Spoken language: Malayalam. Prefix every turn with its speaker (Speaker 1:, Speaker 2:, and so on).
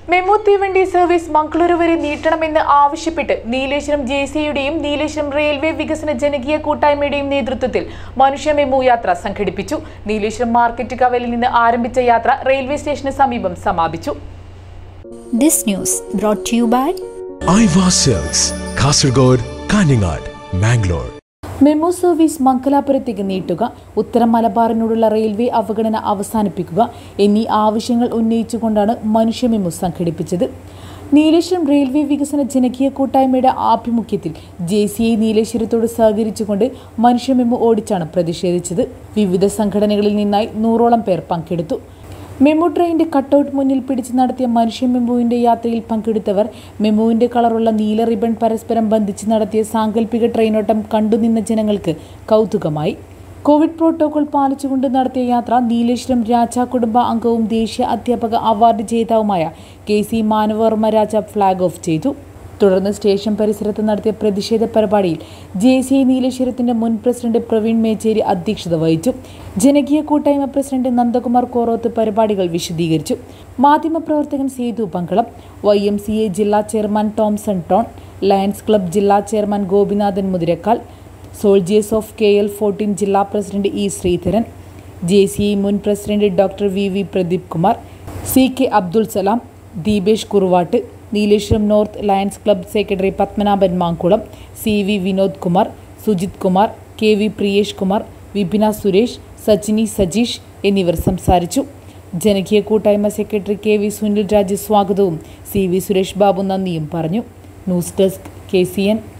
Speaker 1: മെമു തീവണ്ടി സർവീസ് മംഗളൂരു വരെ നീട്ടണമെന്ന് ആവശ്യപ്പെട്ട് നീലേശ്വരം ജെ സിയുടെയും നീലേശ്വരം റെയിൽവേ വികസന ജനകീയ കൂട്ടായ്മയുടെയും നേതൃത്വത്തിൽ മനുഷ്യ മെമു യാത്ര സംഘടിപ്പിച്ചു നീലേശ്വരം മാർക്കറ്റ് കവലിൽ നിന്ന് ആരംഭിച്ച യാത്ര റെയിൽവേ സ്റ്റേഷന് സമീപം സമാപിച്ചു
Speaker 2: This news brought to you by
Speaker 3: Aiwa cells Kasaragod Kanhangad Mangalore
Speaker 1: MEMU service മംഗലാപുരത്തേക്ക് നീട്ടുക ഉത്തര മലബാറിനോടുള്ള റെയിൽവേ അവഗണന അവസാനിപ്പിക്കുക എന്നീ ആവശ്യങ്ങൾ ഉന്നയിച്ചുകൊണ്ടാണ് മനുഷ്യ മെമു സംഘടിപ്പിച്ചത് നീലേശ്വരം റെയിൽവേ വികസന ജനകീയ കൂട്ടായ്മയുടെ ആഭിമുഖ്യത്തിൽ ജെ സി ഐ നീലേശ്വരത്തോട് സഹകരിച്ചുകൊണ്ട് മനുഷ്യ മെമു ഓടിച്ചാണ് പ്രതിഷേധിച്ചത് വിവിധ സംഘടനകളിൽ നിന്നായി നൂറോളം പേർ പങ്കെടുത്തു മെമു ട്രെയിനിന്റെ കട്ടൗട്ട് മുന്നിൽ പിടിച്ച് നടത്തിയ മനുഷ്യ മെമുവിന്റെ യാത്രയിൽ പങ്കെടുത്തവർ മെമുവിന്റെ കളറുള്ള നീല റിബൺ പരസ്പരം ബന്ധിച്ച് നടത്തിയ സാങ്കല്പിക ട്രെയിനോട്ടം കണ്ടുനിന്ന ജനങ്ങൾക്ക് കൗതുകമായി കോവിഡ് പ്രോട്ടോകോൾ പാലിച്ചുകൊണ്ട് നടത്തിയ യാത്ര നീലേശ്വരം രാജ കുടുംബ അംഗവും ദേശീയ അധ്യാപക അവാർഡ് ജേതാവുമായ K C Manavarma Raja flag off ചെയ്തു തുടർന്ന് സ്റ്റേഷൻ പരിസരത്ത് നടത്തിയ പ്രതിഷേധ പരിപാടിയിൽ ജെ സി ഐ നീലേശ്വരത്തിന്റെ മുൻ പ്രസിഡന്റ് പ്രവീൺ മേച്ചേരി അധ്യക്ഷത വഹിച്ചു ജനകീയ കൂട്ടായ്മ പ്രസിഡന്റ് നന്ദകുമാർ കോറോത്ത് പരിപാടികൾ വിശദീകരിച്ചു മാധ്യമപ്രവർത്തകൻ Sethu Pankalam Y M C A ജില്ലാ chairman Tomson Tom Lions club ജില്ലാ chairman Gopinathan Muthirakkal soldiers of K L fourteen ജില്ലാ president E Sreedharan J C I മുൻ president doctor V V Pradeep Kumar C K Abdul Salam Deepesh Kuruvatt Nileshwaram north Lions club secretary Padmanabhan Mankulam C V Vinod Kumar Sujith Kumar K V Priyesh Kumar Vipina Suresh Sachini Sajeesh എന്നിവർ സംസാരിച്ചു ജനകീയ കൂട്ടായ്മ secretary K V Sunil Raj സ്വാഗതവും സി വി സുരേഷ് ബാബു നന്ദിയും പറഞ്ഞു news desk K C N